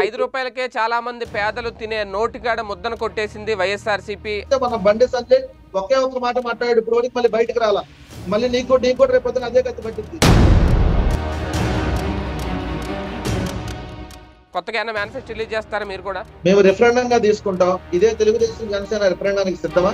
ఐదు రూపాయలకే చాలా మంది పేదలు తినే నోటికాడ ముద్దను కొట్టేసింది వైఎస్ఆర్సీపీ అయితే మన బండి సంజయ్ ఒకే ఒక్క మాట మాట్లాడాడు ఇప్పుడు వరకు మళ్ళీ బయటకు రాలా మళ్ళీ నీకు కూడా నీకు కూడా రేపు పొద్దున అదే గతి పట్టింది కొత్తగా ఏమైనా మేనిఫెస్టో రిలీజ్ చేస్తారా మీరు కూడా మేము రెఫరెండం గా తీసుకుంటాం ఇదే తెలుగుదేశం జనసేన రెఫరెండానికి సిద్ధమా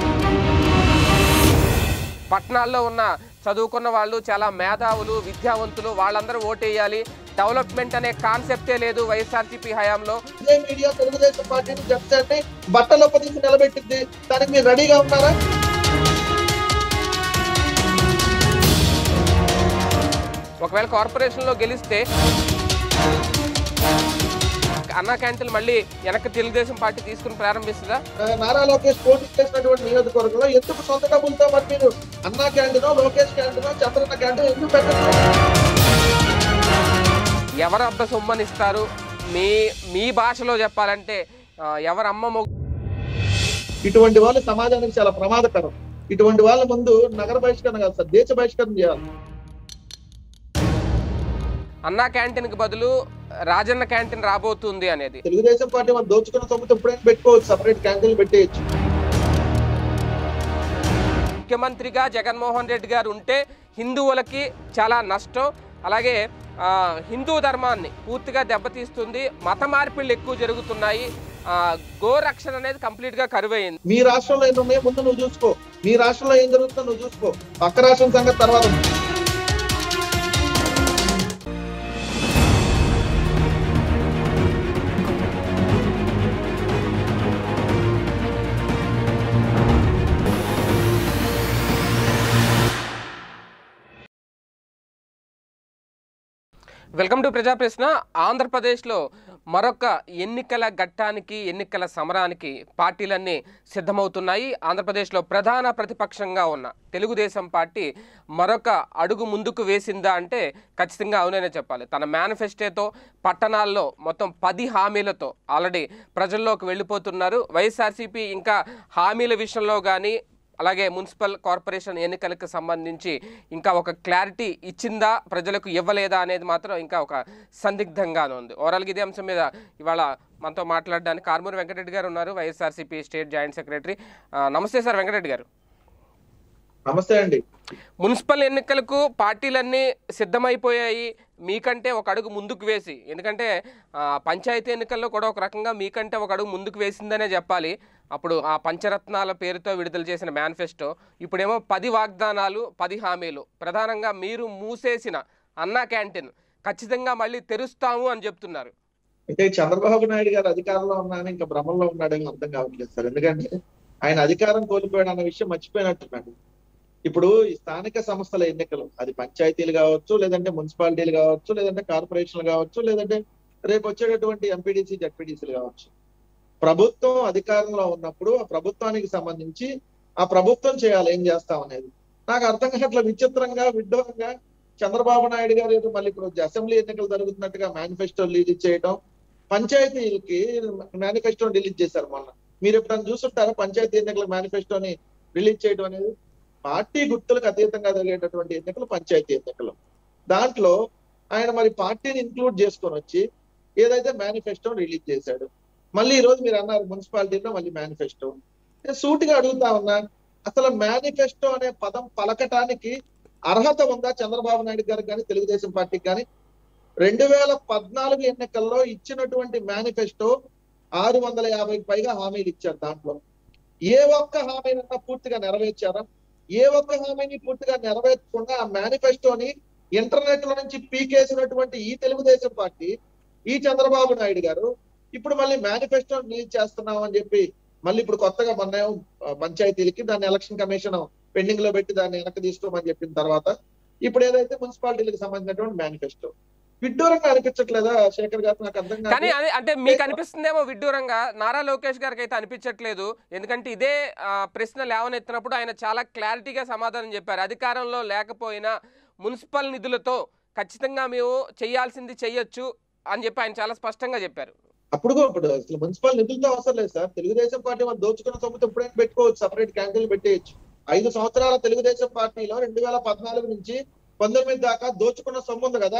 పట్టణాల్లో ఉన్న చదువుకున్న వాళ్ళు చాలా మేధావులు విద్యావంతులు వాళ్ళందరూ ఓటేయాలి డెవలప్మెంట్ అనే కాన్సెప్టే లేదు వైఎస్ఆర్సీపీ హయాంలో ఇదే మీడియా తెలుగుదేశం పార్టీని జనసేనని బట్టలు తీసి నిలబెట్టింది దానికి మీరు రెడీగా ఉన్నారా ఒకవేళ కార్పొరేషన్లో గెలిస్తే అన్నా క్యాంటీన్ మళ్ళీ వెనక్కి తెలుగుదేశం పార్టీ తీసుకుని ప్రారంభిస్తుందా ఆ, నారా లోకేష్ పోటీ చేసినటువంటి నియోజకవర్గంలో ఎందుకు సొంత డబ్బులతో మరి మీరు అన్నా క్యాంటీనో లోకేష్ క్యాంటీనో చంద్రన్న క్యాంటీన్ ఎందుకు పెట్టచ్చు ఎవరు అబ్బ సొమ్మనిస్తారు మీ మీ భాషలో చెప్పాలంటే ఆ, ఎవరు అమ్మ మొగ్గు ఇటువంటి వాళ్ళు సమాజానికి చాలా ప్రమాదకరం ఇటువంటి వాళ్ళ ముందు నగర బహిష్కరణ కాదు సార్ దేశ బహిష్కరణ చేయాలి అన్నా క్యాంటీన్కి బదులు రాజన్న క్యాంటీన్ రాబోతుంది అనేది తెలుగుదేశం పార్టీ వాళ్ళు దోచుకున్న సొమ్ముతో ఎప్పుడైనా పెట్టుకోవచ్చు సపరేట్ క్యాంటీన్లు పెట్టేయచ్చు ముఖ్యమంత్రిగా జగన్మోహన్ రెడ్డి గారు ఉంటే హిందువులకి చాలా నష్టం అలాగే ఆ, హిందూ ధర్మాన్ని పూర్తిగా దెబ్బతీస్తుంది మత మార్పిళ్ళు ఎక్కువ జరుగుతున్నాయి ఆ, గోరక్షణ అనేది కంప్లీట్గా కరువైంది మీ రాష్ట్రంలో ఏం ఉన్నాయో ముందు నువ్వు చూసుకో మీ రాష్ట్రంలో ఏం జరుగుతుందో నువ్వు చూసుకో పక్క రాష్ట్రం సంగతి తర్వాత వెల్కమ్ టు ప్రజా ప్రశ్న ఆంధ్రప్రదేశ్లో మరొక ఎన్నికల ఘట్టానికి ఎన్నికల సమరానికి పార్టీలన్నీ సిద్ధమవుతున్నాయి ఆంధ్రప్రదేశ్లో ప్రధాన ప్రతిపక్షంగా ఉన్న తెలుగుదేశం పార్టీ మరొక అడుగు ముందుకు వేసిందా అంటే ఖచ్చితంగా అవుననే చెప్పాలి తన మేనిఫెస్టోతో పట్టణాల్లో మొత్తం పది హామీలతో ఆల్రెడీ ప్రజల్లోకి వెళ్ళిపోతున్నారు వైఎస్ఆర్సీపీ ఇంకా హామీల విషయంలో కానీ అలాగే మున్సిపల్ కార్పొరేషన్ ఎన్నికలకు సంబంధించి ఇంకా ఒక క్లారిటీ ఇచ్చిందా ప్రజలకు ఇవ్వలేదా అనేది మాత్రం ఇంకా ఒక సందిగ్ధంగానే ఉంది ఓవరాల్గా ఇదే అంశం మీద ఇవాళ మనతో మాట్లాడడానికి కార్మూరి వెంకటరెడ్డి గారు ఉన్నారు వైఎస్ఆర్సీపీ స్టేట్ జాయింట్ సెక్రటరీ ఆ, నమస్తే సార్ వెంకటరెడ్డి గారు నమస్తే అండి మున్సిపల్ ఎన్నికలకు పార్టీలన్నీ సిద్ధమైపోయాయి మీకంటే ఒక అడుగు ముందుకు వేసి ఎందుకంటే ఆ, పంచాయతీ ఎన్నికల్లో కూడా ఒక రకంగా మీకంటే ఒక అడుగు ముందుకు వేసిందనే చెప్పాలి అప్పుడు ఆ పంచరత్నాల పేరుతో విడుదల చేసిన మేనిఫెస్టో ఇప్పుడేమో పది వాగ్దానాలు పది హామీలు ప్రధానంగా మీరు మూసేసిన అన్నా క్యాంటీన్ ఖచ్చితంగా మళ్ళీ తెరుస్తాము అని చెప్తున్నారు అంటే చంద్రబాబు నాయుడు గారు అధికారంలో ఉన్నాను ఇంకా భ్రమంలో ఉన్నాడని అర్థం కావట్లేదు సార్ ఎందుకంటే ఆయన అధికారం కోల్పోయాడు అన్న విషయం మర్చిపోయినట్టున్నాడు ఇప్పుడు ఈ స్థానిక సంస్థల ఎన్నికలు అది పంచాయతీలు కావచ్చు లేదంటే మున్సిపాలిటీలు కావచ్చు లేదంటే కార్పొరేషన్లు కావచ్చు లేదంటే రేపు వచ్చేటటువంటి ఎంపీడీసీ జడ్పీడీసీలు కావచ్చు ప్రభుత్వం అధికారంలో ఉన్నప్పుడు ఆ ప్రభుత్వానికి సంబంధించి ఆ ప్రభుత్వం చేయాలి ఏం చేస్తాం అనేది నాకు అర్థం కావట్ల విచిత్రంగా విడ్డూరంగా చంద్రబాబు నాయుడు గారు ఏదో మళ్ళీ ఇప్పుడు అసెంబ్లీ ఎన్నికలు జరుగుతున్నట్టుగా మేనిఫెస్టో రిలీజ్ చేయడం పంచాయతీలకి మేనిఫెస్టో రిలీజ్ చేశారు మొన్న మీరు ఎప్పుడైనా చూస్తుంటారా పంచాయతీ ఎన్నికల మేనిఫెస్టోని రిలీజ్ చేయడం అనేది పార్టీ గుర్తులకు అతీతంగా జరిగేటటువంటి ఎన్నికలు పంచాయతీ ఎన్నికలు దాంట్లో ఆయన మరి పార్టీని ఇంక్లూడ్ చేసుకొని వచ్చి ఏదైతే మేనిఫెస్టో రిలీజ్ చేశాడు మళ్ళీ ఈ రోజు మీరు అన్నారు మున్సిపాలిటీలో మళ్ళీ మేనిఫెస్టో నేను సూటిగా అడుగుతా ఉన్నా అసలు మేనిఫెస్టో అనే పదం పలకటానికి అర్హత ఉందా చంద్రబాబు నాయుడు గారికి కానీ తెలుగుదేశం పార్టీకి కానీ రెండు వేల పద్నాలుగు ఎన్నికల్లో ఇచ్చినటువంటి మేనిఫెస్టో ఆరు వందల యాభైకి పైగా హామీలు ఇచ్చారు దాంట్లో ఏ ఒక్క హామీనన్నా పూర్తిగా నెరవేర్చారా ఏ ఒక్క హామీని పూర్తిగా నెరవేర్చకుండా ఆ మేనిఫెస్టోని ఇంటర్నెట్ లో నుంచి పీకేసినటువంటి ఈ తెలుగుదేశం పార్టీ ఈ చంద్రబాబు నాయుడు గారు ఇప్పుడు మళ్ళీ మేనిఫెస్టో రిలీజ్ చేస్తున్నాం అని చెప్పి మళ్ళీ ఇప్పుడు కొత్తగా మొన్న ఏమో, ఆ, పంచాయతీలకి దాన్ని ఎలక్షన్ కమిషన్ పెండింగ్ లో పెట్టి దాన్ని వెనక్కి తీసుకోమని చెప్పిన తర్వాత ఇప్పుడు ఏదైతే మున్సిపాలిటీలకు సంబంధించినటువంటి మేనిఫెస్టో విడ్డూరంగా అనిపించట్లేదా శేఖర్ గారు నాకు అర్థం కానీ కాదు అదే అంటే మీకు అనిపిస్తుందేమో విడ్డూరంగా నారా లోకేష్ గారికి అయితే అనిపించట్లేదు ఎందుకంటే ఇదే ఆ, ప్రశ్న లేవనెత్తినప్పుడు ఆయన చాలా క్లారిటీగా సమాధానం చెప్పారు అధికారంలో లేకపోయినా మున్సిపల్ నిధులతో ఖచ్చితంగా మేము చేయాల్సింది చెయ్యొచ్చు అని చెప్పి ఆయన చాలా స్పష్టంగా చెప్పారు అప్పుడు కూడా ఇప్పుడు అసలు మున్సిపల్ నిధులతో అవసరం లేదు సార్ తెలుగుదేశం పార్టీ వాళ్ళు దోచుకున్న సొమ్ముతో ఎప్పుడైనా పెట్టుకోవచ్చు సపరేట్ క్యాంటీన్లు పెట్టేయచ్చు ఐదు సంవత్సరాల తెలుగుదేశం పార్టీలో రెండు వేల పద్నాలుగు నుంచి పంతొమ్మిది దాకా దోచుకున్న సొమ్ము ఉంది కదా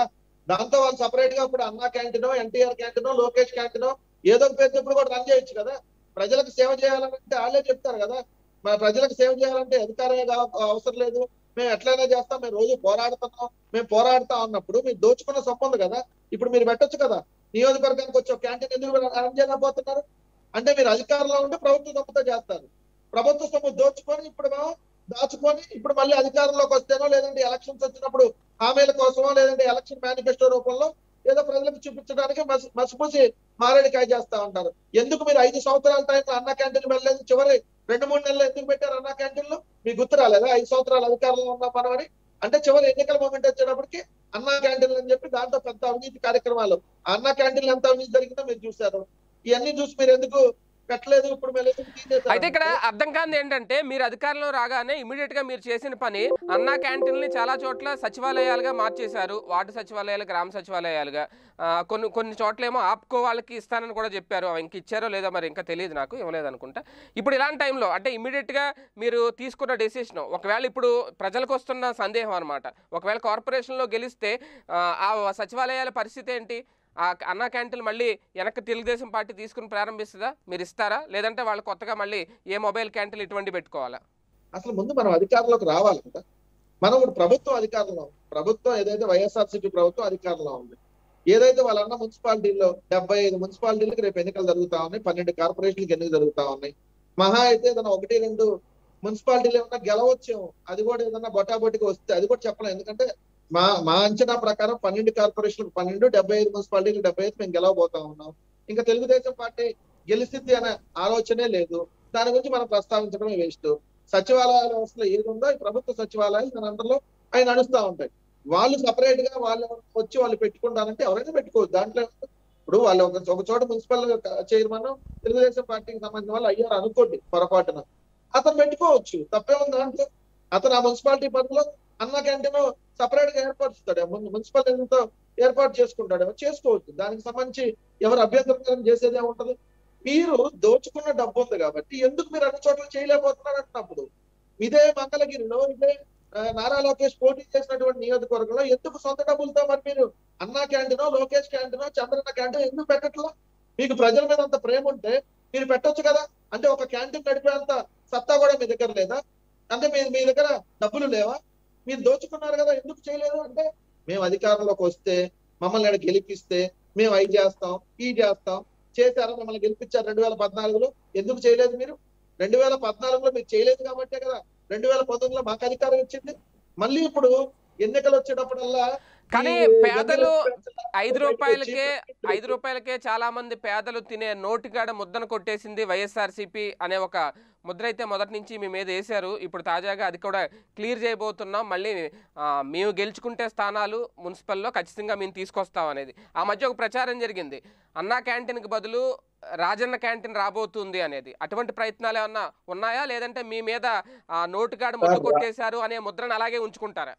దాంతో వాళ్ళు సపరేట్ గా ఇప్పుడు అన్నా క్యాంటీనో ఎన్టీఆర్ క్యాంటీనో లోకేష్ క్యాంటీనో ఏదో ఒక పేరు ఇప్పుడు కూడా రన్ చేయొచ్చు కదా ప్రజలకు సేవ చేయాలంటే వాళ్ళే చెప్తారు కదా మన ప్రజలకు సేవ చేయాలంటే అధికారమే కా- అవసరం లేదు మేము ఎట్లయినా చేస్తాం మేము రోజు పోరాడుతున్నాం మేము పోరాడుతాం అన్నప్పుడు మీరు దోచుకున్న సొమ్ము ఉంది కదా ఇప్పుడు మీరు పెట్టొచ్చు కదా నియోజకవర్గానికి వచ్చి ఒక క్యాంటీన్ ఎందుకు రన్ చేయలేకపోతున్నారు అంటే మీరు అధికారంలో ఉంటే ప్రభుత్వ సొమ్ముతో చేస్తారు ప్రభుత్వ సొమ్ము దోచుకొని ఇప్పుడు మేము దాచుకొని ఇప్పుడు మళ్ళీ అధికారంలోకి వస్తేనో లేదంటే ఎలక్షన్స్ వచ్చినప్పుడు హామీల కోసమో లేదంటే ఎలక్షన్ మేనిఫెస్టో రూపంలో ఏదో ప్రజలకు చూపించడానికి మసి మసిపూసి మారేడికాయ చేస్తా ఉంటారు ఎందుకు మీరు ఐదు సంవత్సరాల టైంలో అన్న క్యాంటీన్ వెళ్ళలేదు చివరి రెండు మూడు నెలలు ఎందుకు పెట్టారు అన్న క్యాంటీన్లు మీకు గుర్తు రాలేదా ఐదు సంవత్సరాలు అధికారంలో ఉన్నాం మనం అని అంటే చివరి ఎన్నికల మూమెంట్ వచ్చేటప్పటికి అన్నా క్యాంటీన్లు అని చెప్పి దాంట్లో పెద్ద అవినీతి కార్యక్రమాలు ఆ అన్న క్యాంటీన్లు ఎంత అవినీతి జరిగిందో మీరు చూశారు ఇవన్నీ చూసి మీరు ఎందుకు పెట్టలేదు ఇప్పుడు మీరు ఎందుకు తీసేశారు అయితే ఇక్కడ అర్థం కానిది ఏంటంటే మీరు అధికారంలో రాగానే ఇమీడియట్ గా మీరు చేసిన పని అన్నా క్యాంటీన్ని చాలా చోట్ల సచివాలయాలుగా మార్చేశారు వార్డు సచివాలయాలు గ్రామ సచివాలయాలుగా ఆ, కొన్ని కొన్ని చోట్ల ఏమో ఆప్కో వాళ్ళకి ఇస్తానని కూడా చెప్పారు అవి ఇంక ఇచ్చారో లేదో మరి ఇంకా తెలియదు నాకు ఇవ్వలేదు అనుకుంటా ఇప్పుడు ఇలాంటి టైంలో అంటే ఇమీడియట్ గా మీరు తీసుకున్న డెసిషన్ ఒకవేళ ఇప్పుడు ప్రజలకు వస్తున్న సందేహం అనమాట ఒకవేళ కార్పొరేషన్లో గెలిస్తే ఆ, ఆ సచివాలయాల పరిస్థితి ఏంటి ఆ అన్నా క్యాంటీన్ మళ్ళీ వెనక్కి తెలుగుదేశం పార్టీ తీసుకుని ప్రారంభిస్తుందా మీరు ఇస్తారా లేదంటే వాళ్ళు కొత్తగా మళ్ళీ ఏ మొబైల్ క్యాంటీన్ ఇటువంటి పెట్టుకోవాలా అసలు ముందు మనం అధికారంలోకి రావాలి కదా మనం ఇప్పుడు ప్రభుత్వం అధికారంలో ఉంది. ప్రభుత్వం ఏదైతే వైఎస్ఆర్సీపీ ప్రభుత్వం అధికారంలో ఉంది ఏదైతే వాళ్ళన్న మున్సిపాలిటీల్లో డెబ్బై ఐదు మున్సిపాలిటీలకు రేపు ఎన్నికలు జరుగుతా ఉన్నాయి పన్నెండు కార్పొరేషన్లకు ఎన్నికలు జరుగుతా ఉన్నాయి మహా అయితే ఏదైనా ఒకటి రెండు మున్సిపాలిటీలు ఏమన్నా గెలవచ్చేమో అది కూడా ఏదన్నా బొటాబొటికి వస్తే అది కూడా చెప్పలేం ఎందుకంటే మా మా అంచనా ప్రకారం పన్నెండు కార్పొరేషన్లకు పన్నెండు డెబ్బై ఐదు మున్సిపాలిటీలకు డెబ్బై ఐదు మేము గెలవబోతా ఉన్నాం ఇంకా తెలుగుదేశం పార్టీ గెలిసిద్ది అనే ఆలోచనే లేదు దాని గురించి మనం ప్రస్తావించడమే వేస్ట్ సచివాలయాల వ్యవస్థలో ఏది ఉందో ఈ ప్రభుత్వ సచివాలయాలు దాని అందరిలో అవి నడుస్తా ఉంటాయి వాళ్ళు సపరేట్ గా వాళ్ళు వచ్చి వాళ్ళు పెట్టుకుంటారంటే ఎవరైనా పెట్టుకోవచ్చు దాంట్లో ఏముంది? ఇప్పుడు వాళ్ళు ఒక ఒక చోట మున్సిపల్ చైర్మన్ తెలుగుదేశం పార్టీకి సంబంధించిన వాళ్ళు అయ్యారు అనుకోండి పొరపాటున అతను పెట్టుకోవచ్చు తప్పే ఉంది దాంట్లో అతను ఆ మున్సిపాలిటీ పరిధిలో అన్న క్యాంటీన్ సపరేట్ గా ఏర్పరుస్తాడు మున్- మున్సిపల్ నిధులతో ఏర్పాటు చేసుకుంటాడు చేసుకోవచ్చు దానికి సంబంధించి ఎవరు అభ్యంతరం చేసేదే ఉంటది మీరు దోచుకున్న డబ్బు ఉంది కాబట్టి ఎందుకు మీరు అన్ని చోట్ల చేయలేకపోతున్నారు అంటున్నప్పుడు ఇదే మంగళగిరిలో ఇదే ఆ, నారా లోకేష్ పోటీ చేసినటువంటి నియోజకవర్గంలో ఎందుకు సొంత డబ్బులతో మరి మీరు అన్నా క్యాంటీనో లోకేష్ క్యాంటీనో చంద్రన్న క్యాంటీన్ ఎందుకు పెట్టట్లా మీకు ప్రజల మీద అంత ప్రేమ ఉంటే మీరు పెట్టొచ్చు కదా అంటే ఒక క్యాంటీన్ నడిపేంత సత్తా కూడా మీ దగ్గర లేదా అంటే మీ మీ దగ్గర డబ్బులు లేవా మీరు దోచుకున్నారు కదా ఎందుకు చేయలేదు అంటే మేము అధికారంలోకి వస్తే మమ్మల్ని ఈడ గెలిపిస్తే మేము అవి చేస్తాం ఈ చేస్తాం చేశారా మిమ్మల్ని గెలిపించారు రెండు వేల పద్నాలుగులో ఎందుకు చేయలేదు మీరు రెండు వేల పద్నాలుగులో మీరు చేయలేదు కాబట్టే కదా రెండు వేల పంతొమ్మిదిలో మాకు అధికారం ఇచ్చింది మళ్ళీ ఇప్పుడు ఎన్నికలు వచ్చేటప్పుడల్లా కానీ ఈ పేదలు పెంచడం, ఐదు బయటకు రూపాయలకే వచ్చి ఐదు రూపాయలకే చాలా మంది పేదలు తినే నోటికాడ ముద్దను కొట్టేసింది వైఎస్ఆర్సీపీ అనే ఒక ముద్ర అయితే మొదటి నుంచి మీ మీద వేశారు ఇప్పుడు తాజాగా అది కూడా క్లియర్ చేయబోతున్నాం మళ్ళీ ఆ, మేము గెలుచుకుంటే స్థానాలు మున్సిపల్లో ఖచ్చితంగా మేము తీసుకొస్తాం అనేది ఆ మధ్య ఒక ప్రచారం జరిగింది అన్నా క్యాంటీన్కి బదులు రాజన్న క్యాంటీన్ రాబోతుంది అనేది అటువంటి ప్రయత్నాలు ఏమన్నా ఉన్నాయా లేదంటే మీ మీద ఆ, నోటికాడ ముద్ద కొట్టేశారు అనే ముద్రను అలాగే ఉంచుకుంటారా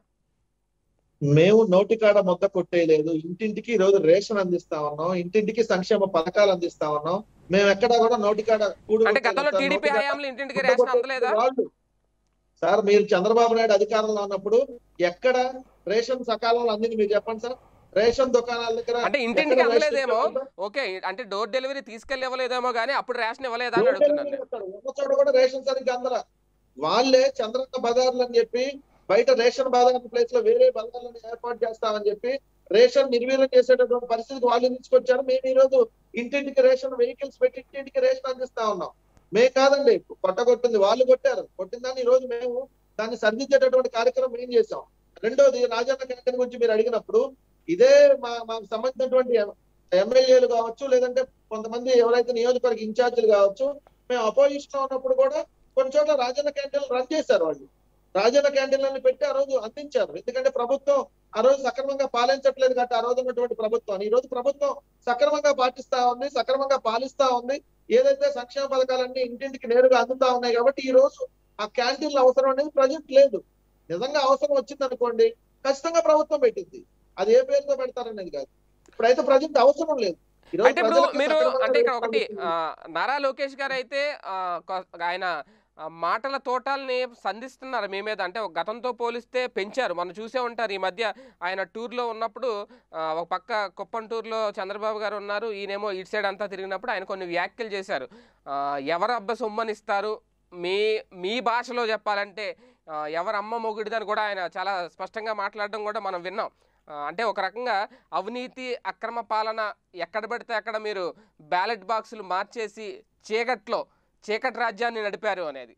మేము నోటికాడ ముద్ద కొట్టేయలేదు ఇంటింటికి ఈ రోజు రేషన్ అందిస్తా ఉన్నాం ఇంటింటికి సంక్షేమ పథకాలు అందిస్తా ఉన్నాం మేము ఎక్కడ కూడా నోటికాడ కూడు అంటే గతంలో కొట్టేయలేదు సార్. టీడీపీ నోటికాడ హయాంలో ఇంటింటికి ముద్ద రేషన్ కొట్టేది అందలేదా వాళ్ళు సార్ మీరు చంద్రబాబు నాయుడు అధికారంలో ఉన్నప్పుడు ఎక్కడ రేషన్ సకాలంలో అందింది మీరు చెప్పండి సార్ రేషన్ దుకాణాల దగ్గర అంటే ఇంటింటికి ఎక్కడ రేషన్ అందలేదేమో ఉందో, ఓకే అంటే డోర్ డెలివరీ తీసుకెళ్ళి ఇవ్వలేదేమో కానీ అప్పుడు రేషన్ ఇవ్వలేదా అని డోర్ అడుగుతున్నాను డెలివరీ చేస్తారు. ఉన్న చోట కూడా రేషన్ సరిగ్గా అందల వాళ్ళే చంద్రన్న బజార్లు అని చెప్పి బయట రేషన్ బజార్ ప్లేస్ లో వేరే బజార్లను ఏర్పాటు చేస్తామని చెప్పి రేషన్ నిర్వీర్యం చేసేటటువంటి పరిస్థితికి వాళ్ళు తీసుకొచ్చారు మేము ఈ రోజు ఇంటింటికి రేషన్ వెహికల్స్ పెట్టి ఇంటింటికి రేషన్ అందిస్తా ఉన్నాం మేము కాదండి కొట్టగొట్టింది వాళ్ళు కొట్టారు కొట్టిందని ఈ రోజు మేము దాన్ని సరిదిద్దేటటువంటి కార్యక్రమం ఏం చేసాం రెండోది రాజన్న క్యాంటీన్ గురించి మీరు అడిగినప్పుడు ఇదే మా మాకు సంబంధించినటువంటి ఎమ్మెల్యేలు కావచ్చు లేదంటే కొంతమంది ఎవరైతే నియోజకవర్గ ఇన్ఛార్జీలు కావచ్చు మేము అపోజిషన్ లో ఉన్నప్పుడు కూడా కొన్ని చోట్ల రాజన్న క్యాంటీన్లు రన్ చేశారు వాళ్ళు రాజన్న క్యాంటీన్లను పెట్టి ఆ రోజు అందించారు ఎందుకంటే ప్రభుత్వం ఆ రోజు సక్రమంగా పాలించట్లేదు కాబట్టి ఆ రోజు ఉన్నటువంటి ప్రభుత్వం ఈ రోజు ప్రభుత్వం సక్రమంగా పాటిస్తా ఉంది సక్రమంగా పాలిస్తా ఉంది ఏదైతే సంక్షేమ పథకాలన్నీ ఇంటింటికి నేరుగా అందుతా ఉన్నాయి కాబట్టి ఈ రోజు ఆ క్యాంటీన్ల అవసరం అనేది ప్రజెంట్ లేదు నిజంగా అవసరం వచ్చింది అనుకోండి ఖచ్చితంగా ప్రభుత్వం పెట్టింది అది ఏ పేరుతో పెడతారనేది కాదు ఇప్పుడైతే ప్రజెంట్ అవసరం లేదు ఈ రోజు అంటే ఇప్పుడు ప్రజలకు మీరు సక్రమంగా అంటే ఇక్కడ ఒకటి రేషన్ ఆ, నారా లోకేష్ గారు అయితే ఆ, కొ- ఆయన ఆ మాటల తోటాల్ని సంధిస్తున్నారు మీ మీద అంటే ఒక గతంతో పోలిస్తే పెంచారు మనం చూసే ఉంటారు ఈ మధ్య ఆయన టూర్లో ఉన్నప్పుడు ఆ, ఒక పక్క కుప్పం టూర్లో చంద్రబాబు గారు ఉన్నారు ఈయనేమో ఇటు సైడ్ అంతా తిరిగినప్పుడు ఆయన కొన్ని వ్యాఖ్యలు చేశారు ఆ, ఎవరు అబ్బ సొమ్మనిస్తారు మీ మీ భాషలో చెప్పాలంటే ఆ, ఎవరు అమ్మ మొగుడిదని కూడా ఆయన చాలా స్పష్టంగా మాట్లాడడం కూడా మనం విన్నాం ఆ, అంటే ఒక రకంగా అవినీతి అక్రమ పాలన ఎక్కడ పడితే అక్కడ మీరు బ్యాలెట్ బాక్సులు మార్చేసి చీకట్లో చీకటి రాజ్యాన్ని నడిపారు అనేది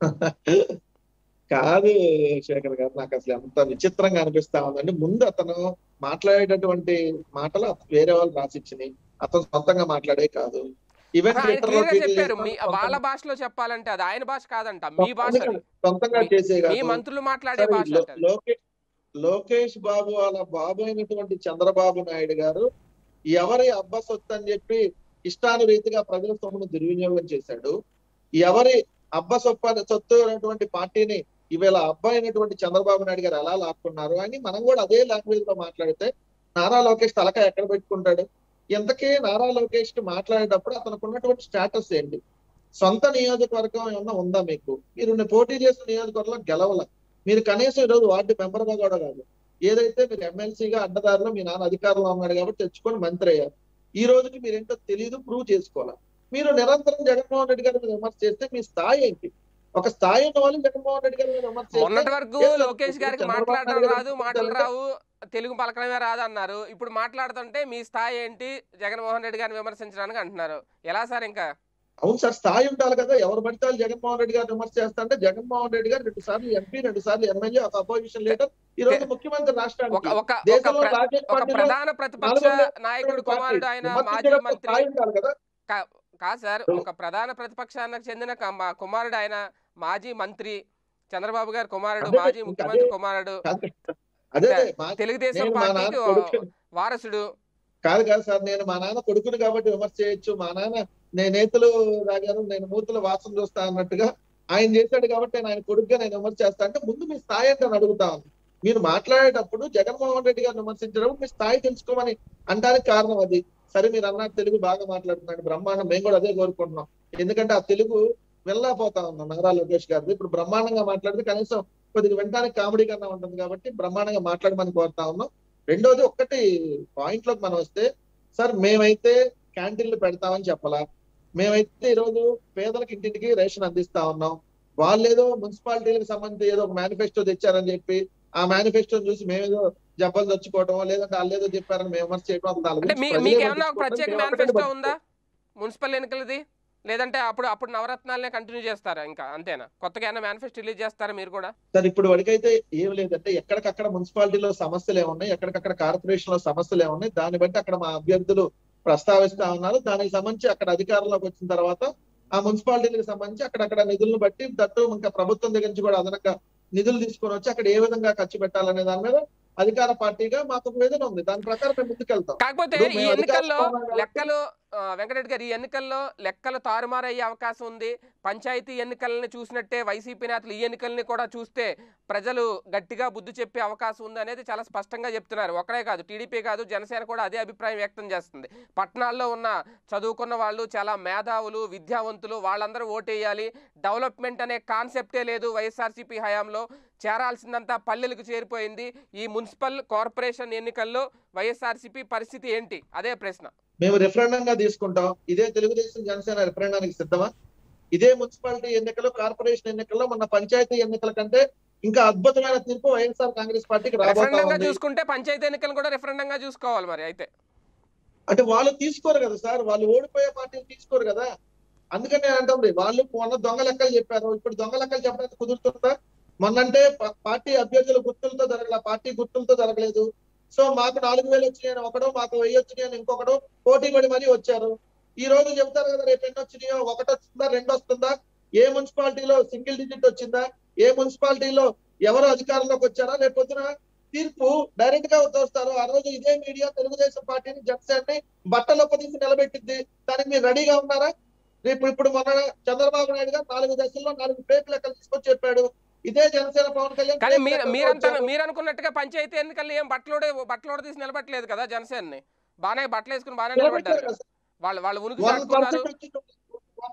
కాదు శేఖర్ గారు నాకు అసలు ఎంత విచిత్రంగా అనిపిస్తా ఉందండి ముందు అతను మాట్లాడేటటువంటి మాటలు వేరే వాళ్ళు రాసిచ్చినాయి అతను సొంతంగా మాట్లాడే కాదు ఈవెన్ ఆయన ట్విట్టర్ లో క్లియర్ గా ట్వీట్లు చెప్పారు మీ చేసినా వాళ్ళ సొంతంగా- భాషలో చెప్పాలంటే అది ఆయన భాష కాదంట మీ భాష అది. సొంతంగా మీ- చేసే మీ కాదు మంత్రులు మాట్లాడే సరే, భాష లో- అంట అది. లోకే- లోకేష్ బాబు వాళ్ళ బాబు అయినటువంటి చంద్రబాబు నాయుడు గారు ఎవరి అబ్బ సొత్తు అని చెప్పి ఇష్టానురీతిగా ప్రజల సొమ్మును దుర్వినియోగం చేశాడు ఎవరి అబ్బ సొప్ప సొత్తు అయినటువంటి పార్టీని ఇవాళ అబ్బ అయినటువంటి చంద్రబాబు నాయుడు గారు ఎలా లాక్కున్నారు అని మనం కూడా అదే లాంగ్వేజ్ లో మాట్లాడితే నారా లోకేష్ తలక ఎక్కడ పెట్టుకుంటాడు ఇంతకీ నారా లోకేష్ కి మాట్లాడేటప్పుడు అతనికి ఉన్నటువంటి స్టేటస్ ఏంటి సొంత నియోజకవర్గం ఏమన్నా ఉందా మీకు మీరు నేను పోటీ చేసిన నియోజకవర్గంలో గెలవల మీరు కనీసం ఈరోజు వార్డు మెంబర్ గా కూడా కాదు ఏదైతే మీరు ఎమ్మెల్సీగా అడ్డదారిలో మీ నాన్న అధికారంలో ఉన్నాడు కాబట్టి తెచ్చుకొని మంత్రి అయ్యారు ఈ రోజుకి మీరేంటో తెలియదు ప్రూవ్ చేసుకోవాలి మీరు నిరంతరం జగన్మోహన్ రెడ్డి గారి మీద విమర్శ చేస్తే మీ స్థాయి ఏంటి ఒక స్థాయి ఉన్న వాళ్ళు జగన్మోహన్ రెడ్డి గారి మీద విమర్శ చేస్తే మొన్నటి వరకు ఏం లేదు. లోకేష్ గారికి చంద్రబాబు మాట్లాడడం నాయుడు రాదు గారు మాటలు చెప్తారు. రావు తెలుగు పలకడమే రాదు అన్నారు ఇప్పుడు మాట్లాడుతుంటే మీ స్థాయి ఏంటి జగన్మోహన్ రెడ్డి గారిని విమర్శించడానికి అంటున్నారు ఎలా సార్ ఇంకా అవును సార్ స్థాయి ఉండాలి కదా ఎవరు పడితే వాళ్ళు జగన్మోహన్ రెడ్డి గారు విమర్శ చేస్తారంటే జగన్మోహన్ రెడ్డి గారు రెండు సార్లు ఎంపీ రెండు సార్లు ఎమ్మెల్యే ఒక అపోజిషన్ లీడర్ ఈ రోజు ముఖ్యమంత్రి ఒక రాష్ట్రానికి ఒక ఒక దేశంలో ప్ర- రాజకీయ ఒక పార్టీలో ప్రధాన ప్రతిపక్ష నాలుగు నాయకుడు పార్టీ. కుమారుడు ఆయన మాజీ విమర్శించేటప్పుడు మంత్రి స్థాయి ఉండాలి కదా కాదు సార్ ఒక ప్రధాన ప్రతిపక్షానికి చెందిన క- మా కుమారుడు ఆయన మాజీ మంత్రి చంద్రబాబు గారి కుమారుడు అదే, మాజీ ఇంకా ముఖ్యమంత్రి అదే. కుమారుడు కాదు. అదే అదే, మా- తెలుగుదేశం నేను మా నాన్న పార్టీకి కొడుకుని వారసుడు కాదు కాదు సార్ నేను మా నాన్న కొడుకుని కాబట్టి విమర్శ చేయొచ్చు మా నాన్న నేను నేతలు రాగాను నేను మూతుల వాసన చూస్తా అన్నట్టుగా ఆయన చేశాడు కాబట్టి నేను ఆయన కొడుకుగా నేను విమర్శ చేస్తా అంటే ముందు మీ స్థాయి అంటే అని అడుగుతా ఉన్నాను. మీరు మాట్లాడేటప్పుడు జగన్మోహన్ రెడ్డి గారిని విమర్శించడం మీ స్థాయి తెలుసుకోమని అంటానికి కారణం అది సరే మీరు అన్నారు తెలుగు బాగా మాట్లాడుతున్నాడు బ్రహ్మాండం మేము కూడా అదే కోరుకుంటున్నాం ఎందుకంటే ఆ తెలుగు వెళ్ళకపోతా ఉన్నాం నారా లోకేష్ గారిది ఇప్పుడు బ్రహ్మాండంగా మాట్లాడితే కనీసం కొద్దిగా వినడానికి కామెడీ కన్నా ఉంటుంది కాబట్టి బ్రహ్మాండంగా మాట్లాడమని కోరుతా ఉన్నాం రెండోది ఒక్కటి పాయింట్ లోకి మనం వస్తే సార్ మేమైతే క్యాంటీన్లు పెడతామని చెప్పాలా మేమైతే ఈరోజు పేదలకు ఇంటింటికి రేషన్ అందిస్తా ఉన్నాం వాళ్ళు ఏదో మున్సిపాలిటీలకు సంబంధించి ఏదో ఒక మేనిఫెస్టో తెచ్చారని చెప్పి ఆ మేనిఫెస్టో చూసి మేమేదో జబ్బలు తెచ్చుకోవటం లేదంటే వాళ్ళు ఏదో చెప్పారని మేము విమర్శ చేయడం అసలు దాని అంటే గురించి మీ ప్రజలే మీకు ఏమన్నా ఒక పట్టించుకోవట్లేదు. ప్రత్యేక మేము ఒకటే మేనిఫెస్టో పట్టించుకోవట్లేదు. ఉందా మున్సిపల్ ఎన్నికలది లేదంటే అప్పుడు అప్పుడు నవరత్నాలనే కంటిన్యూ చేస్తారా ఇంకా అంతేనా కొత్తగా ఏమైనా మేనిఫెస్టో రిలీజ్ చేస్తారా మీరు కూడా సార్ ఇప్పుడు వరకైతే ఏం లేదంటే ఎక్కడికక్కడ మున్సిపాలిటీలో సమస్యలు ఏమున్నాయి ఎక్కడికక్కడ కార్పొరేషన్ లో సమస్యలు ఏమున్నాయి దాన్ని బట్టి అక్కడ మా అభ్యర్థులు ప్రస్తావిస్తా ఉన్నారు దానికి సంబంధించి అక్కడ అధికారంలోకి వచ్చిన తర్వాత ఆ మున్సిపాలిటీలకు సంబంధించి అక్కడక్కడ నిధులను బట్టి దట్టు ఇంకా ప్రభుత్వం దగ్గర నుంచి కూడా అదనంగా నిధులు తీసుకొని వచ్చి అక్కడ ఏ విధంగా ఖర్చు పెట్టాలనే దాని మీద అధికార పార్టీగా మాకు ఒక విధన ఉంది దాని ప్రకారం మేము ముందుకెళ్తాం కాకపోతే ఇప్పుడు ఈ మేము ఎన్నికల్లో అధికారంలో ఉన్నాం కాబట్టి- లెక్కలు ఆ, వెంకటరెడ్డి గారు ఈ ఎన్నికల్లో లెక్కలు తారుమారయ్యే అవకాశం ఉంది పంచాయతీ ఎన్నికలని చూసినట్టే వైసీపీ నేతలు ఈ ఎన్నికల్ని కూడా చూస్తే ప్రజలు గట్టిగా బుద్ధి చెప్పే అవకాశం ఉంది అనేది చాలా స్పష్టంగా చెప్తున్నారు ఒకడే కాదు టీడీపీ కాదు జనసేన కూడా అదే అభిప్రాయం వ్యక్తం చేస్తుంది పట్టణాల్లో ఉన్న చదువుకున్న వాళ్ళు చాలా మేధావులు విద్యావంతులు వాళ్ళందరూ ఓటేయాలి డెవలప్మెంట్ అనే కాన్సెప్టే లేదు వైఎస్ఆర్సీపీ హయాంలో చేరాల్సిందంతా పల్లెలకు చేరిపోయింది ఈ మున్సిపల్ కార్పొరేషన్ ఎన్నికల్లో వైఎస్ఆర్సీపీ పరిస్థితి ఏంటి అదే ప్రశ్న మేము రెఫరెండం గా తీసుకుంటాం ఇదే తెలుగుదేశం జనసేన రెఫరెండానికి సిద్ధమా ఇదే మున్సిపాలిటీ ఎన్నికలు కార్పొరేషన్ ఎన్నికల్లో మన పంచాయతీ ఎన్నికల కంటే ఇంకా అద్భుతమైన తీర్పు వైఎస్ఆర్ కాంగ్రెస్ పార్టీకి రాబోతా రెఫరెండంగా ఉంది చూసుకుంటే పంచాయతీ ఎన్నికలు కూడా రెఫరెండంగా చూసుకోవాలి మరి అయితే అంటే వాళ్ళు తీసుకోరు కదా సార్ వాళ్ళు ఓడిపోయే పార్టీలు తీసుకోరు కదా అందుకని నేను అంటుంది వాళ్ళు మొన్న దొంగ లెక్కలు చెప్పారు ఇప్పుడు దొంగ లెక్కలు చెప్పడానికి కుదురుతుందా మొన్నంటే ప- పార్టీ అభ్యర్థుల గుర్తులతో జరగల పార్టీ గుర్తులతో జరగలేదు సో మాకు నాలుగు వేలు వచ్చినాయని ఒకడు మాకు వెయ్యి వచ్చినాయని ఇంకొకడు పోటీ పడి మరీ వచ్చారు ఈ రోజు చెప్తారు కదా రేపు ఎన్ని వచ్చినాయో ఒకటి వస్తుందా రెండు వస్తుందా ఏ మున్సిపాలిటీలో సింగిల్ డిజిట్ వచ్చిందా ఏ మున్సిపాలిటీలో ఎవరు అధికారంలోకి వచ్చారా రేపు పొద్దున తీర్పు డైరెక్ట్ గా తోస్తారు ఆ రోజు ఇదే మీడియా తెలుగుదేశం పార్టీని జనసేనని బట్టలొప్ప తీసి నిలబెట్టింది దానికి మీరు రెడీగా ఉన్నారా రేపు ఇప్పుడు మొన్న చంద్రబాబు నాయుడు గారు నాలుగు దశల్లో నాలుగు ఫేక్ లెక్కలు తీసుకొచ్చి చెప్పాడు ఇదే జనసేన పవన్ కళ్యాణ్ కానీ fake మీరు లెక్కలతో మీరంతా వచ్చారు. మీరు అనుకున్నట్టుగా పంచాయతీ ఎన్నికల్లో ఏం బట్టలోడే బట్టలోడ తీసి నిలబట్టలేదు కదా జనసేనని బాగానే బట్టలు వేసుకుని బాగానే నిలబెట్టారు నిలబడ్డారు కదా సార్. వాళ్ళు వాళ్ళు ఉనికి వన్ చాటుకున్నారు పర్సెంట్ వచ్చి వన్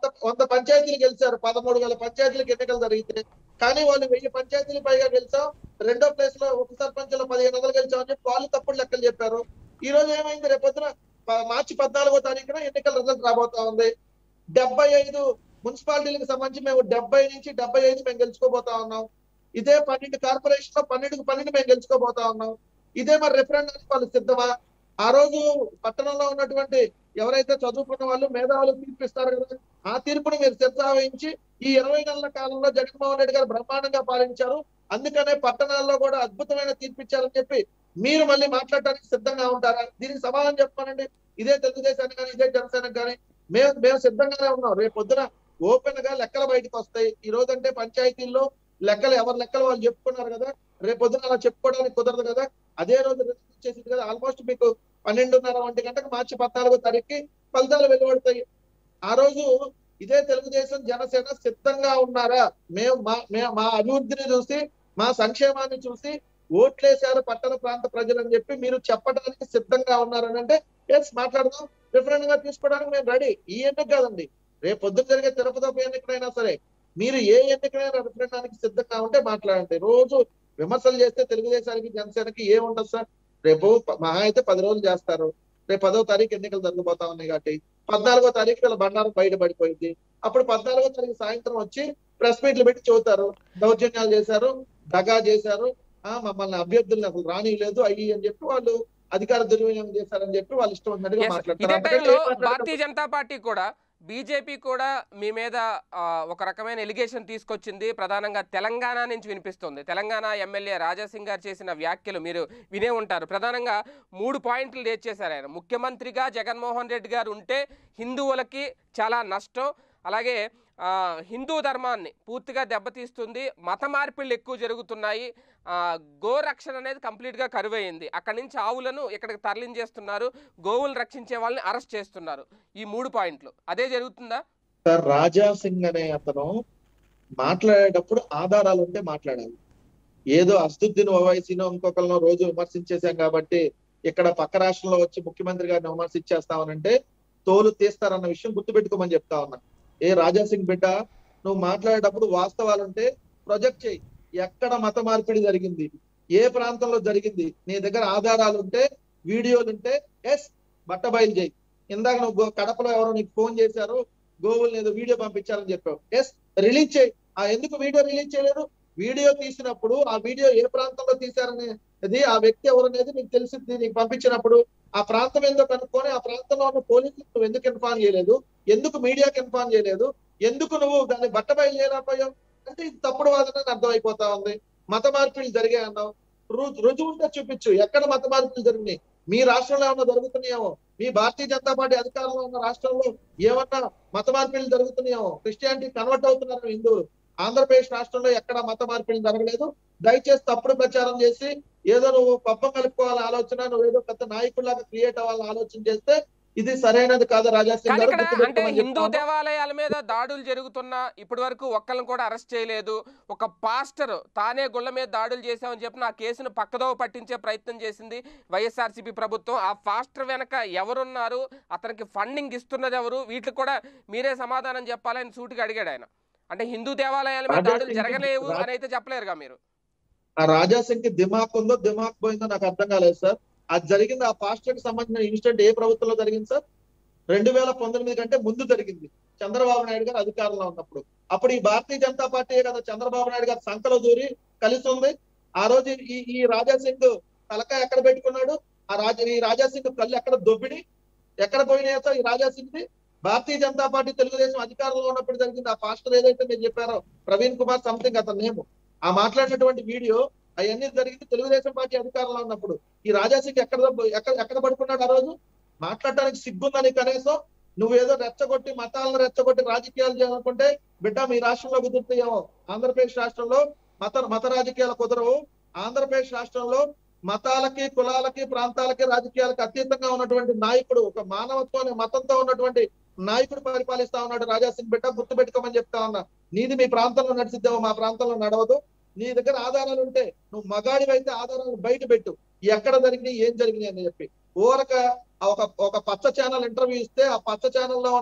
వంద వంద పంచాయతీలు గెలిచారు పదమూడు వేల పంచాయతీలకు ఎన్నికలు జరిగితే కానీ వాళ్ళు వెయ్యి పంచాయతీలు పైగా గెలిచాం రెండో ప్లేస్ లో ఉప సర్పంచులు పదిహేను వందలు గెలిచామని చెప్పి వాళ్ళు తప్పుడు లెక్కలు చెప్పారు ఈ రోజు ఏమైంది రేపొద్దున ప- మార్చి పద్నాలుగో తారీఖున ఎన్నికల రిజల్ట్ రాబోతా ఉంది డెబ్బై ఐదు మున్సిపాలిటీలకు సంబంధించి మేము డెబ్బై నుంచి డెబ్బై ఐదు మేము గెలుచుకోబోతా ఉన్నాం ఇదే పన్నెండు కార్పొరేషన్ లో పన్నెండుకు పన్నెండు మేము గెలుచుకోబోతా ఉన్నాం ఇదే మరి రెఫరెండానికి వాళ్ళు సిద్ధమా ఆ రోజు పట్టణంలో ఉన్నటువంటి ఎవరైతే చదువుకున్న వాళ్ళు మేధావులు తీర్పిస్తారు కదా ఆ తీర్పుని మీరు శిర్సావహించి ఈ ఇరవై నెలల కాలంలో జగన్మోహన్ రెడ్డి గారు బ్రహ్మాండంగా పాలించారు అందుకనే పట్టణాల్లో కూడా అద్భుతమైన తీర్పిచ్చారని చెప్పి మీరు మళ్ళీ మాట్లాడడానికి సిద్ధంగా ఉంటారా దీనికి సమాధానం చెప్పానండి ఇదే తెలుగుదేశానికి కానీ ఇదే జనసేనకి కానీ మేము మేము సిద్ధంగానే ఉన్నాం రేపు పొద్దున ఓపెన్ గా లెక్కలు బయటకు వస్తాయి ఈ రోజు అంటే పంచాయతీల్లో లెక్కలు ఎవరి లెక్కలు వాళ్ళు చెప్పుకున్నారు కదా రేపు పొద్దున అలా చెప్పుకోవడానికి కుదరదు కదా అదే రోజు రిజల్ట్ వచ్చేసింది కదా ఆల్మోస్ట్ మీకు పన్నెండున్నర ఒంటి గంటకు మార్చి పద్నాలుగో తారీఖుకి ఫలితాలు వెలువడతాయి ఆ రోజు ఇదే తెలుగుదేశం జనసేన సిద్ధంగా ఉన్నారా మేము మా మే- మా అభివృద్ధిని చూసి మా సంక్షేమాన్ని చూసి ఓట్లేశారు పట్టణ ప్రాంత ప్రజలు అని చెప్పి మీరు చెప్పడానికి సిద్ధంగా ఉన్నారని అంటే ఎస్ మాట్లాడదాం రిఫరెండ్ గా తీసుకోవడానికి మేము రెడీ ఈ ఎన్నిక కాదండి రేపు పొద్దున జరిగే తిరుపతి ఉప ఎన్నికైనా సరే మీరు ఏ ఎన్నికైనా రిఫరెండానికి సిద్ధంగా ఉంటే మాట్లాడండి రోజు విమర్శలు చేస్తే తెలుగుదేశానికి జనసేనకి ఏముండదు సార్ రేపు ప- మహా అయితే పది రోజులు చేస్తారు రేపు పదో తారీఖు ఎన్నికలు జరగబోతా ఉన్నాయి కాబట్టి పద్నాలుగో తారీఖు వీళ్ళ బండారం బయటపడిపోయింది అప్పుడు పద్నాలుగో తారీఖు సాయంత్రం వచ్చి ప్రెస్ మీట్లు పెట్టి చెబుతారు దౌర్జన్యాలు చేశారు దగా చేశారు ఆ మమ్మల్ని అభ్యర్థులను అసలు రానియలేదు అయ్యి అని చెప్పి వాళ్ళు అధికార దుర్వినియోగం చేశారని చెప్పి వాళ్ళు ఇష్టం ఉన్నట్టుగా Yes, మాట్లాడతారు ఇదే అందుకని టైంలో ఏం మాట్లాడతారు? భారతీయ జనతా పార్టీ కూడా బీజేపీ కూడా మీ మీద ఆ, ఒక రకమైన ఎలిగేషన్ తీసుకొచ్చింది ప్రధానంగా తెలంగాణ నుంచి వినిపిస్తుంది తెలంగాణ ఎమ్మెల్యే రాజాసింగ్ గారు చేసిన వ్యాఖ్యలు మీరు వినే ఉంటారు ప్రధానంగా మూడు పాయింట్లు రేట్ చేశారు ఆయన ముఖ్యమంత్రిగా జగన్మోహన్ రెడ్డి గారు ఉంటే హిందువులకి చాలా నష్టం అలాగే ఆ, హిందూ ధర్మాన్ని పూర్తిగా దెబ్బతీస్తుంది మత మార్పిళ్ళు ఎక్కువ జరుగుతున్నాయి ఆ, గోరక్షణ అనేది కంప్లీట్గా కరువైంది అక్కడి నుంచి ఆవులను ఇక్కడికి తరలించేస్తున్నారు గోవులు రక్షించే వాళ్ళని అరెస్ట్ చేస్తున్నారు ఈ మూడు పాయింట్లు అదే జరుగుతుందా సార్ రాజా సింగ్ అనే అతను మాట్లాడేటప్పుడు ఆధారాలు ఉంటే మాట్లాడాలి ఏదో అస్తుద్దీన్ ఓవైసీనో ఇంకొకరినో రోజు విమర్శించేశాం కాబట్టి ఇక్కడ పక్క రాష్ట్రంలో వచ్చి ముఖ్యమంత్రి గారిని విమర్శించేస్తామనంటే తోలు తీస్తారన్న విషయం గుర్తుపెట్టుకోమని చెప్తా ఉన్నా ఏ రాజా సింగ్ బిడ్డ నువ్వు మాట్లాడేటప్పుడు వాస్తవాలు ఉంటే ప్రొజెక్ట్ చేయి ఎక్కడ మత మార్పిడి జరిగింది ఏ ప్రాంతంలో జరిగింది నీ దగ్గర ఆధారాలు ఉంటే వీడియోలు ఉంటే ఎస్ బట్ట బయలు చేయి ఇందాక నువ్వు గో- కడపలో ఎవరో నీకు ఫోన్ చేశారు గోవుల్ని ఏదో వీడియో పంపించారని చెప్పావు ఎస్ రిలీజ్ చేయి ఆ ఎందుకు వీడియో రిలీజ్ చేయలేదు వీడియో తీసినప్పుడు ఆ వీడియో ఏ ప్రాంతంలో తీశారనేది ఆ వ్యక్తి ఎవరనేది నీకు తెలిసింది నీకు పంపించినప్పుడు ఆ ప్రాంతం ఏందో కనుక్కొని ఆ ప్రాంతంలో ఉన్న పోలీసులు నువ్వు ఎందుకు ఇన్ఫార్మ్ చేయలేదు ఎందుకు మీడియాకి ఇన్ఫార్మ్ చేయలేదు ఎందుకు నువ్వు దాన్ని బట్టబయలు చేయలేకపోయావు అంటే ఇది తప్పుడు వాదన అని అర్థమైపోతా ఉంది మత మార్పిడి జరిగాయి అన్నావు రు- రుజువు ఉంటే చూపించు ఎక్కడ మత మార్పిడి జరిగినాయి మీ రాష్ట్రంలో ఏమన్నా జరుగుతున్నాయేమో మీ భారతీయ జనతా పార్టీ అధికారంలో ఉన్న రాష్ట్రంలో ఏమన్నా మత మార్పిడి జరుగుతున్నాయేమో క్రిస్టియానిటీ కన్వర్ట్ అవుతున్నారు హిందువులు ఆంధ్రప్రదేశ్ రాష్ట్రంలో ఎక్కడ మత మార్పిడి జరగలేదు దయచేసి తప్పుడు ప్రచారం చేసి ఏదో నువ్వు పప్పం కలుపుకోవాలని ఆలోచన నువ్వు ఏదో పెద్ద నాయకుల్లాగా క్రియేట్ అవ్వాలని ఆలోచన చేస్తే ఇది సరైనది కాదు రాజాసింగ్ కానీ గారు ఇక్కడ అంటే గుర్తుపెట్టుకోమని హిందూ చెప్తాను. దేవాలయాల మీద దాడులు జరుగుతున్నా ఇప్పటి వరకు ఒక్కళ్ళని కూడా అరెస్ట్ చేయలేదు ఒక పాస్టర్ తానే గుళ్ళ మీద దాడులు చేశామని చెప్పి నా కేసును పక్కదోవ పట్టించే ప్రయత్నం చేసింది వైఎస్ఆర్సీపీ ప్రభుత్వం ఆ పాస్టర్ వెనక ఎవరున్నారు అతనికి ఫండింగ్ ఇస్తున్నది ఎవరు వీటికి కూడా మీరే సమాధానం చెప్పాలని సూటిగా అడిగాడు ఆయన అంటే హిందూ దేవాలయాల మీద రాజా దాడులు సింగ్ జరగలేవు రా- అని అయితే చెప్పలేరుగా మీరు ఆ రాజాసింగ్ కి దిమాక్ ఉందో దిమాక్ పోయిందో నాకు అర్థం కాలేదు సార్ అది జరిగింది ఆ పాస్టర్ కి సంబంధించిన ఇన్సిడెంట్ ఏ ప్రభుత్వంలో జరిగింది సార్ రెండు వేల పంతొమ్మిది కంటే ముందు జరిగింది చంద్రబాబు నాయుడు గారు అధికారంలో ఉన్నప్పుడు అప్పుడు ఈ భారతీయ జనతా పార్టీ కదా చంద్రబాబు నాయుడు గారు సంఖలో దూరి కలిసి ఉంది ఆ రోజు ఈ ఈ రాజాసింగ్ తలకాయ ఎక్కడ పెట్టుకున్నాడు ఆ రాజ ఈ రాజాసింగ్ కళ్ళు ఎక్కడ దొబ్బిడి ఎక్కడ పోయినాయో సార్ ఈ రాజాసింగ్ ది భారతీయ జనతా పార్టీ తెలుగుదేశం అధికారంలో ఉన్నప్పుడు జరిగింది ఆ పాస్టర్ ఏదైతే మీరు చెప్పారో ప్రవీణ్ కుమార్ సంథింగ్ అతని నేమ్ ఆ మాట్లాడినటువంటి వీడియో అవన్నీ జరిగింది తెలుగుదేశం పార్టీ అధికారంలో ఉన్నప్పుడు ఈ రాజాసింగ్ ఎక్కడ దబ్బ- ఎక్కడ ఎక్కడ పడుకున్నాడు ఆ రోజు మాట్లాడటానికి సిగ్గుందని కనీసం నువ్వేదో రెచ్చగొట్టి మతాలను రెచ్చగొట్టి రాజకీయాలు చేయాలనుకుంటే బిడ్డ మీ రాష్ట్రంలో కుదురుతాయేమో ఆంధ్రప్రదేశ్ రాష్ట్రంలో మత మత రాజకీయాలు కుదరవు ఆంధ్రప్రదేశ్ రాష్ట్రంలో మతాలకి కులాలకి ప్రాంతాలకి రాజకీయాలకు అతీతంగా ఉన్నటువంటి నాయకుడు ఒక మానవత్వం మతంతో ఉన్నటువంటి నాయకుడు పరిపాలిస్తా ఉన్నాడు రాజాసింగ్ బిడ్డ గుర్తు పెట్టుకోమని చెప్తా ఉన్నా నీది మీ ప్రాంతంలో నడిచిద్దామో మా ప్రాంతంలో నడవదు నీ దగ్గర ఆధారాలు ఉంటే నువ్వు మగాడివైతే ఆధారాలు బయట పెట్టు ఎక్కడ జరిగినాయి ఏం జరిగినాయి అని చెప్పి ఊరక ఆ ఒక ఒక పచ్చ ఛానల్ ఇంటర్వ్యూ ఇస్తే ఆ పచ్చ ఛానల్లో ఉన్న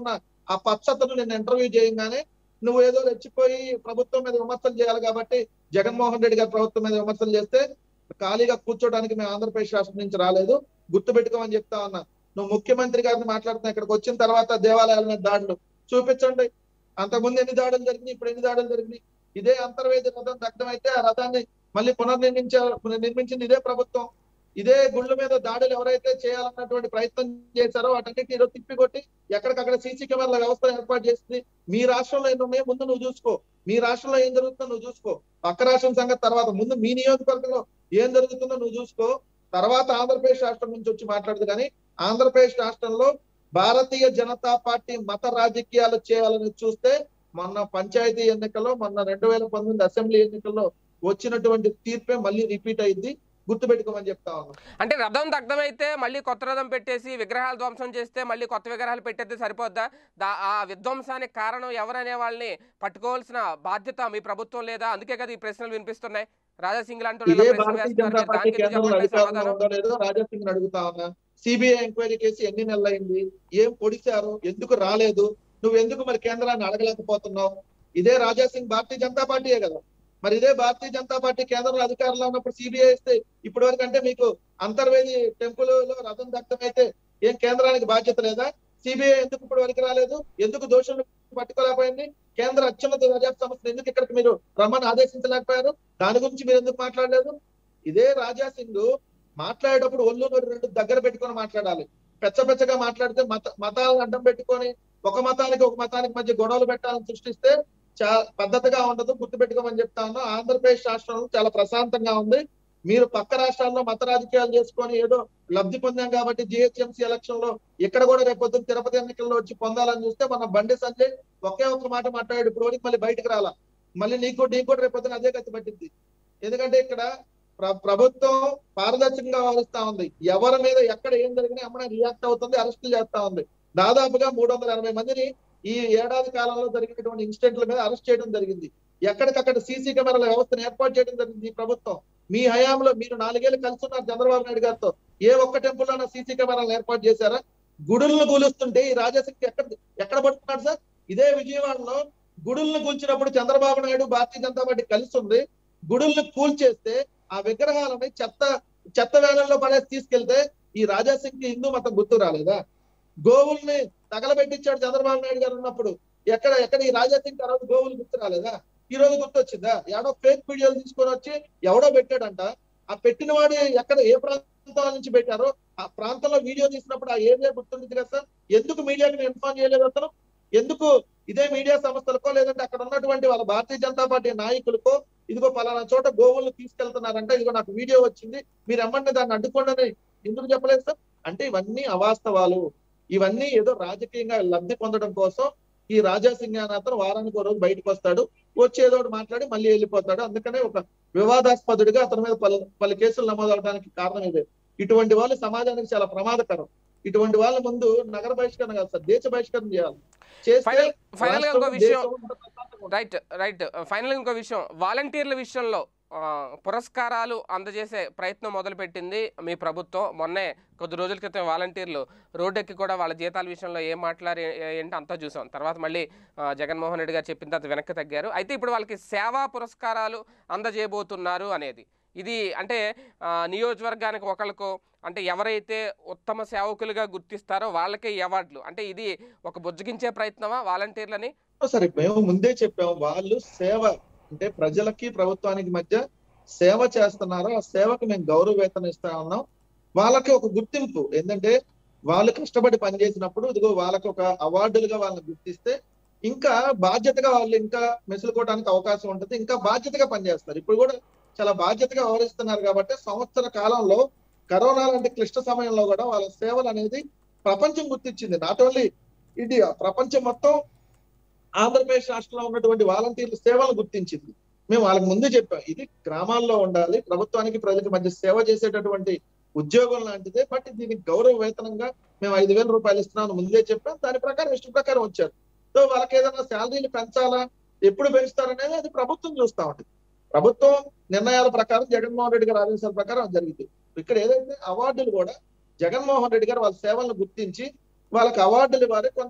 ఆ పచ్చతను నేను ఇంటర్వ్యూ చేయగానే నువ్వు ఏదో రెచ్చిపోయి ప్రభుత్వం మీద విమర్శలు చేయాలి కాబట్టి జగన్మోహన్ రెడ్డి గారి ప్రభుత్వం మీద విమర్శలు చేస్తే ఖాళీగా కూర్చోడానికి మేము ఆంధ్రప్రదేశ్ రాష్ట్రం నుంచి రాలేదు గుర్తు పెట్టుకోమని చెప్తా ఉన్నా నువ్వు ముఖ్యమంత్రి గారిని మాట్లాడుతున్నా ఇక్కడికి వచ్చిన తర్వాత దేవాలయాల మీద దాడులు చూపించండి అంతకుముందు ఎన్ని దాడులు జరిగినాయి ఇప్పుడు ఎన్ని దాడులు జరిగినాయి ఇదే అంతర్వేది రథం దగ్ధమైతే ఆ రథాన్ని మళ్ళీ పునర్నిర్మించారు నిర్మించింది ఇదే ప్రభుత్వం ఇదే గుళ్ళ మీద దాడులు ఎవరైతే చేయాలన్నటువంటి ప్రయత్నం చేశారో వాటన్నిటిని ఈరోజు తిప్పికొట్టి ఎక్కడికక్కడ సీసీ కెమెరాల వ్యవస్థ ఏర్పాటు చేసింది మీ రాష్ట్రంలో ఎన్ని ఉన్నాయో ముందు నువ్వు చూసుకో మీ రాష్ట్రంలో ఏం జరుగుతుందో నువ్వు చూసుకో పక్క రాష్ట్రం సంగతి తర్వాత ముందు మీ నియోజకవర్గంలో ఏం జరుగుతుందో నువ్వు చూసుకో తర్వాత ఆంధ్రప్రదేశ్ రాష్ట్రం నుంచి వచ్చి మాట్లాడదు కానీ ఆంధ్రప్రదేశ్ రాష్ట్రంలో భారతీయ జనతా పార్టీ మత రాజకీయాలు చేయాలని చూస్తే మొన్న పంచాయతీ ఎన్నికల్లో మొన్న రెండు వేల పంతొమ్మిది అసెంబ్లీ ఎన్నికల్లో వచ్చినటువంటి తీర్పే మళ్ళీ రిపీట్ అయింది గుర్తుపెట్టుకోమని చెప్తా ఉన్నాం అంటే రథం దగ్ధమైతే మళ్ళీ కొత్త రథం పెట్టేసి విగ్రహాలు ధ్వంసం చేస్తే మళ్ళీ కొత్త విగ్రహాలు పెట్టేస్తే సరిపోద్దా దా ఆ విధ్వంసానికి కారణం ఎవరనే వాళ్ళని పట్టుకోవాల్సిన బాధ్యత మీ ప్రభుత్వం లేదా అందుకే కదా ఈ ప్రశ్నలు వినిపిస్తున్నాయి రాజా సింగ్ లాంటి ఇదే వాళ్ళు ప్రశ్నలు భారతీయ వేస్తున్నారు జనతా మీరు పార్టీ దానికి ఎందుకు కేంద్రంలో చెప్పట్లేదు అధికారంలో సమాధానం? ఉందో లేదో రాజా సింగ్ అడుగుతా ఉన్నా సిబిఐ ఎంక్వైరీ కేసు ఎన్ని నెలలైంది ఏం పొడిచారు ఎందుకు రాలేదు నువ్వు ఎందుకు మరి కేంద్రాన్ని అడగలేకపోతున్నావు ఇదే రాజా సింగ్ భారతీయ జనతా పార్టీయే కదా మరి ఇదే భారతీయ జనతా పార్టీ కేంద్రంలో అధికారంలో ఉన్నప్పుడు సిబిఐ ఇస్తే ఇప్పటి వరకు అంటే మీకు అంతర్వేది టెంపుల్ లో రథం దగ్ధమైతే ఏం కేంద్రానికి బాధ్యత లేదా సిబిఐ ఎందుకు ఇప్పటి వరకు రాలేదు ఎందుకు దోషులను పట్టుకోలేకపోయింది కేంద్ర అత్యున్నత దర్యాప్తు సంస్థను ఎందుకు ఇక్కడికి మీరు రమ్మని ఆదేశించలేకపోయారు దాని గురించి మీరు ఎందుకు మాట్లాడలేదు ఇదే రాజా సింగ్ మాట్లాడేటప్పుడు ఒళ్ళు నోరు రెండు దగ్గర పెట్టుకొని మాట్లాడాలి పెచ్చ పెచ్చగా మాట్లాడితే మత మతాలను అడ్డం పెట్టుకొని ఒక మతానికి ఒక మతానికి మధ్య గొడవలు పెట్టాలని సృష్టిస్తే చాలా పద్ధతిగా ఉండదు గుర్తుపెట్టుకోమని చెప్తా ఉన్నా ఆంధ్రప్రదేశ్ రాష్ట్రంలో చాలా ప్రశాంతంగా ఉంది మీరు పక్క రాష్ట్రాల్లో మత రాజకీయాలు చేసుకొని ఏదో లబ్ధి పొందాం కాబట్టి జిహెచ్ఎంసీ ఎలక్షన్ లో ఇక్కడ కూడా రేపు పొద్దున్న తిరుపతి ఎన్నికల్లో వచ్చి పొందాలని చూస్తే మన బండి సంజయ్ ఒకే ఒక్క మాట మాట్లాడాడు ఇప్పుడు వరకు మళ్ళీ బయటకు రాలా మళ్ళీ నీకు నీకు కూడా రేపు పొద్దున్న అదే గతి పట్టింది ఎందుకంటే ఇక్కడ ప్ర- ప్రభుత్వం పారదర్శకంగా వ్యవహరిస్తా ఉంది ఎవరి మీద ఎక్కడ ఏం జరిగినా అమ్మనే రియాక్ట్ అవుతుంది అరెస్టులు చేస్తా ఉంది దాదాపుగా మూడు వందల ఎనభై మందిని ఈ ఏడాది కాలంలో జరిగినటువంటి ఇన్సిడెంట్ల మీద అరెస్ట్ చేయడం జరిగింది ఎక్కడికక్కడ సీసీ కెమెరాల వ్యవస్థను ఏర్పాటు చేయడం జరిగింది ఈ ప్రభుత్వం మీ హయాంలో మీరు నాలుగేళ్లు కలిసి ఉన్నారు చంద్రబాబు నాయుడు గారితో ఏ ఒక్క టెంపుల్ లోనో సీసీ కెమెరాలను ఏర్పాటు చేశారా గుడులను కూలుస్తుంటే ఈ రాజశక్తి ఎక్కడ ఎక్కడ పడుతున్నాడు సార్ ఇదే విజయవాడలో గుడులను కూల్చినప్పుడు చంద్రబాబు నాయుడు భారతీయ జనతా పార్టీ కలిసి ఉంది గుడులను కూల్చేస్తే ఆ విగ్రహాలని చెత్త చెత్త వేళల్లో పడేసి తీసుకెళ్తే ఈ రాజాసింగ్ హిందూ మతం గుర్తు రాలేదా గోవుల్ని తగలబెట్టించాడు చంద్రబాబు నాయుడు గారు ఉన్నప్పుడు ఎక్కడ ఎక్కడ ఈ రాజాసింగ్ ఆ రోజు గోవులు గుర్తు రాలేదా ఈ రోజు గుర్తొచ్చిందా ఎవడో ఫేక్ వీడియోలు తీసుకొని వచ్చి ఎవడో పెట్టాడంట ఆ పెట్టిన వాడు ఎక్కడ ఏ ప్రాంతాల నుంచి పెట్టారో ఆ ప్రాంతంలో వీడియో తీసినప్పుడు ఆ ఏరియా గుర్తుంటుంది కదా సార్ ఎందుకు మీడియాకి ఇన్ఫార్మ్ చేయలేదు అతను ఎందుకు ఇదే మీడియా సంస్థలకో లేదంటే అక్కడ ఉన్నటువంటి వాళ్ళ భారతీయ జనతా పార్టీ నాయకులకో ఇదిగో పలానా చోట గోవులు తీసుకెళ్తున్నారంట ఇదిగో నాకు వీడియో వచ్చింది మీరు ఎమ్మంటే దాన్ని అడ్డుకోండి అని ఎందుకు చెప్పలేదు సార్ అంటే ఇవన్నీ అవాస్తవాలు ఇవన్నీ ఏదో రాజకీయంగా లబ్ధి పొందడం కోసం ఈ రాజా సింగ్ అనే అతను వారానికి ఒక రోజు బయటకు వస్తాడు వచ్చి ఏదో ఒకటి మాట్లాడి మళ్ళీ వెళ్ళిపోతాడు అందుకనే ఒక వివాదాస్పదుడిగా అతని మీద పలు పలు కేసులు నమోదవడానికి కారణం ఇదే ఇటువంటి వాళ్ళు సమాజానికి చాలా ప్రమాదకరం ఇటువంటి వాళ్ళ ముందు నగర బహిష్కరణ కాదు సార్ దేశ బహిష్కరణ చేయాలి చేస్తే ఫైనల్ ఫైనల్ గా ఇంకో రాష్ట్రం, విషయం దేశం అంతా ప్రశాంతంగా ఉంటుంది. రైట్ రైట్ ఫైనల్ ఇంకో విషయం వాలంటీర్ల విషయంలో ఆ, పురస్కారాలు అందజేసే ప్రయత్నం మొదలుపెట్టింది మీ ప్రభుత్వం మొన్నే కొద్ది రోజుల క్రితం వాలంటీర్లు రోడ్డెక్కి కూడా వాళ్ళ జీతాల విషయంలో ఏం మాట్లాడి ఏంటి అంతా చూసాం తర్వాత మళ్ళీ ఆ, జగన్మోహన్ రెడ్డి గారు చెప్పిన తర్వాత వెనక్కి తగ్గారు అయితే ఇప్పుడు వాళ్ళకి సేవా పురస్కారాలు అందజేయబోతున్నారు అనేది ఇది అంటే ఆ, నియోజకవర్గానికి ఒకళ్ళకు అంటే ఎవరైతే ఉత్తమ సేవకులుగా గుర్తిస్తారో వాళ్ళకే ఈ అవార్డులు అంటే ఇది ఒక బుజ్జగించే ప్రయత్నమా వాలంటీర్లని సరే మేము ముందే చెప్పాము వాళ్ళు సేవ అంటే ప్రజలకి ప్రభుత్వానికి మధ్య సేవ చేస్తున్నారు ఆ సేవకు మేము గౌరవ వేతనం ఇస్తా ఉన్నాం వాళ్ళకి ఒక గుర్తింపు ఏంటంటే వాళ్ళు కష్టపడి పనిచేసినప్పుడు ఇదిగో వాళ్ళకి ఒక అవార్డులుగా వాళ్ళని గుర్తిస్తే ఇంకా బాధ్యతగా వాళ్ళు ఇంకా మెసులుకోవడానికి అవకాశం ఉంటుంది ఇంకా బాధ్యతగా పనిచేస్తారు ఇప్పుడు కూడా చాలా బాధ్యతగా వ్యవహరిస్తున్నారు కాబట్టి సంవత్సర కాలంలో కరోనా లాంటి క్లిష్ట సమయంలో కూడా వాళ్ళ సేవలు అనేది ప్రపంచం గుర్తించింది నాట్ ఓన్లీ ఇండియా ప్రపంచం మొత్తం ఆంధ్రప్రదేశ్ రాష్ట్రంలో ఉన్నటువంటి వాలంటీర్ల సేవలు గుర్తించింది మేము వాళ్ళకి ముందే చెప్పాం ఇది గ్రామాల్లో ఉండాలి ప్రభుత్వానికి ప్రజలకు మధ్య సేవ చేసేటటువంటి ఉద్యోగం లాంటిదే బట్ దీనికి గౌరవ వేతనంగా మేము ఐదు వేల రూపాయలు ఇస్తున్నామని ముందే చెప్పాం దాని ప్రకారం ఇష్ట ప్రకారం వచ్చారు సో వాళ్ళకి ఏదైనా శాలరీలు పెంచాలా ఎప్పుడు పెంచుతారనేది అది ప్రభుత్వం చూస్తా ఉంటుంది ప్రభుత్వం నిర్ణయాల ప్రకారం జగన్మోహన్ రెడ్డి గారి ఆదేశాల ప్రకారం అది జరుగుతుంది ఇక్కడ ఏదైతే అవార్డులు కూడా జగన్మోహన్ రెడ్డి గారు వాళ్ళ సేవలను గుర్తించి వాళ్ళకి అవార్డులు ఇవ్వాలి కొంత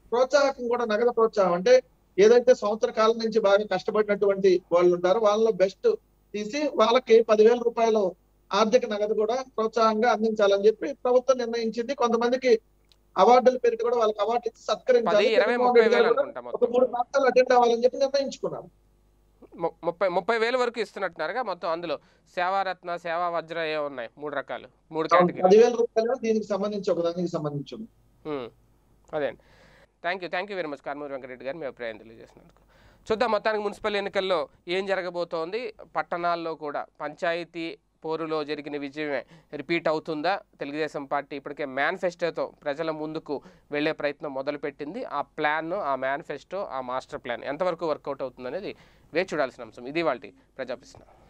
ప్రోత్సాహకం కూడా నగదు ప్రోత్సాహం అంటే ఏదైతే సంవత్సర కాలం నుంచి బాగా కష్టపడినటువంటి వాళ్ళు ఉంటారో వాళ్ళలో బెస్ట్ తీసి వాళ్ళకి పదివేల రూపాయలు ఆర్థిక నగదు కూడా ప్రోత్సాహంగా అందించాలని చెప్పి ప్రభుత్వం నిర్ణయించింది కొంతమందికి అవార్డుల పేరిట కూడా వాళ్ళకి అవార్డు ఇచ్చి పది సత్కరించాలి ఇరవై జగన్మోహన్ ముప్పై రెడ్డి వేలు గారు కూడా అనుకుంటా ఒక మొత్తం మూడు ప్రాంతాలు అటెండ్ అవ్వాలని చెప్పి నిర్ణయించుకున్నారు ము- ముప్పై ముప్పై వేల వరకు ఇస్తున్నట్టున్నారుగా మొత్తం అందులో సేవారత్న సేవా వజ్ర ఏ ఉన్నాయి మూడు రకాలు మూడు కేటగిరీ పదివేల రూపాయలు దీనికి సంబంధించి ఒక దానికి సంబంధించి ఉంది. అదే అండి thank you thank you very much Karmuri Venkata Reddy గారు మీ అభిప్రాయం తెలియజేసినందుకు చూద్దాం మొత్తానికి మున్సిపల్ ఎన్నికల్లో ఏం జరగబోతోంది పట్టణాల్లో కూడా పంచాయతీ పోరులో జరిగిన విజయమే రిపీట్ అవుతుందా తెలుగుదేశం పార్టీ ఇప్పటికే మేనిఫెస్టోతో ప్రజల ముందుకు వెళ్ళే ప్రయత్నం మొదలుపెట్టింది ఆ ప్లాన్ ఆ మేనిఫెస్టో ఆ మాస్టర్ ప్లాన్ ఎంతవరకు వర్కౌట్ అవుతుందనేది వేచి చూడాల్సిన అంశం ఇది వాళ్ళ ప్రజాప్రశ్న